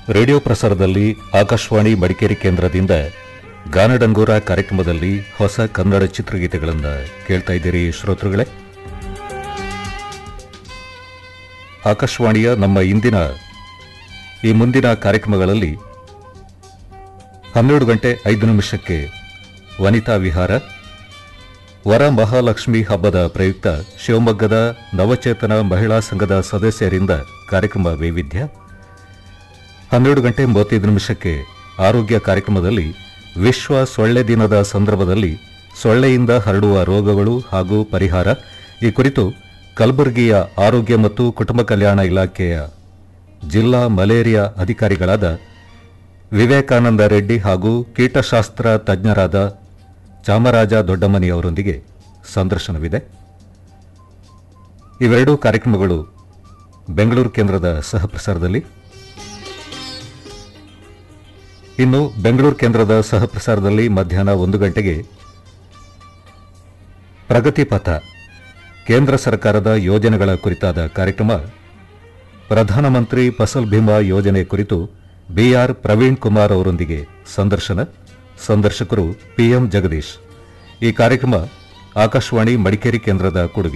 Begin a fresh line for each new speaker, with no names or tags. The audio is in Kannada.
ರೇಡಿಯೋ ಪ್ರಸಾರದಲ್ಲಿ ಆಕಾಶವಾಣಿ ಮಡಿಕೇರಿ ಕೇಂದ್ರದಿಂದ ಗಾನಡಂಗೂರ ಕಾರ್ಯಕ್ರಮದಲ್ಲಿ ಹೊಸ ಕನ್ನಡ ಚಿತ್ರಗೀತೆಗಳನ್ನು ಕೇಳ್ತಾ ಇದ್ದೀರಿ ಶ್ರೋತೃಗಳೇ ಆಕಾಶವಾಣಿಯ ನಮ್ಮ ಇಂದಿನ ಈ ಮುಂದಿನ ಕಾರ್ಯಕ್ರಮಗಳಲ್ಲಿ ಹನ್ನೆರಡು ಗಂಟೆ ಐದು ನಿಮಿಷಕ್ಕೆ ವನಿತಾ ವಿಹಾರ ವರ ಮಹಾಲಕ್ಷ್ಮಿ ಹಬ್ಬದ ಪ್ರಯುಕ್ತ ಶಿವಮೊಗ್ಗದ ನವಚೇತನ ಮಹಿಳಾ ಸಂಘದ ಸದಸ್ಯರಿಂದ ಕಾರ್ಯಕ್ರಮ ವೈವಿಧ್ಯ ಹನ್ನೆರಡು ಗಂಟೆ ಮೂವತ್ತೈದು ನಿಮಿಷಕ್ಕೆ ಆರೋಗ್ಯ ಕಾರ್ಯಕ್ರಮದಲ್ಲಿ ವಿಶ್ವ ಸೊಳ್ಳೆ ದಿನದ ಸಂದರ್ಭದಲ್ಲಿ ಸೊಳ್ಳೆಯಿಂದ ಹರಡುವ ರೋಗಗಳು ಹಾಗೂ ಪರಿಹಾರ ಈ ಕುರಿತು ಕಲಬುರಗಿಯ ಆರೋಗ್ಯ ಮತ್ತು ಕುಟುಂಬ ಕಲ್ಯಾಣ ಇಲಾಖೆಯ ಜಿಲ್ಲಾ ಮಲೇರಿಯಾ ಅಧಿಕಾರಿಗಳಾದ ವಿವೇಕಾನಂದ ರೆಡ್ಡಿ ಹಾಗೂ ಕೀಟಶಾಸ್ತ್ರ ತಜ್ಞರಾದ ಚಾಮರಾಜ ದೊಡ್ಡಮನಿ ಅವರೊಂದಿಗೆ ಸಂದರ್ಶನವಿದೆ ಇವೆರಡೂ ಕಾರ್ಯಕ್ರಮಗಳು ಬೆಂಗಳೂರು ಕೇಂದ್ರದ ಸಹಪ್ರಸಾರದಲ್ಲಿ ಇನ್ನು ಬೆಂಗಳೂರು ಕೇಂದ್ರದ ಸಹಪ್ರಸಾರದಲ್ಲಿ ಮಧ್ಯಾಹ್ನ ಒಂದು ಗಂಟೆಗೆ ಪ್ರಗತಿ ಪಥ ಕೇಂದ್ರ ಸರ್ಕಾರದ ಯೋಜನೆಗಳ ಕುರಿತಾದ ಕಾರ್ಯಕ್ರಮ ಪ್ರಧಾನಮಂತ್ರಿ ಫಸಲ್ ಭೀಮಾ ಯೋಜನೆ ಕುರಿತು ಬಿಆರ್ ಪ್ರವೀಣ್ ಕುಮಾರ್ ಅವರೊಂದಿಗೆ ಸಂದರ್ಶನ ಸಂದರ್ಶಕರು ಪಿಎಂ ಜಗದೀಶ್ ಈ ಕಾರ್ಯಕ್ರಮ ಆಕಾಶವಾಣಿ ಮಡಿಕೇರಿ ಕೇಂದ್ರದ ಕೊಡುಗೆ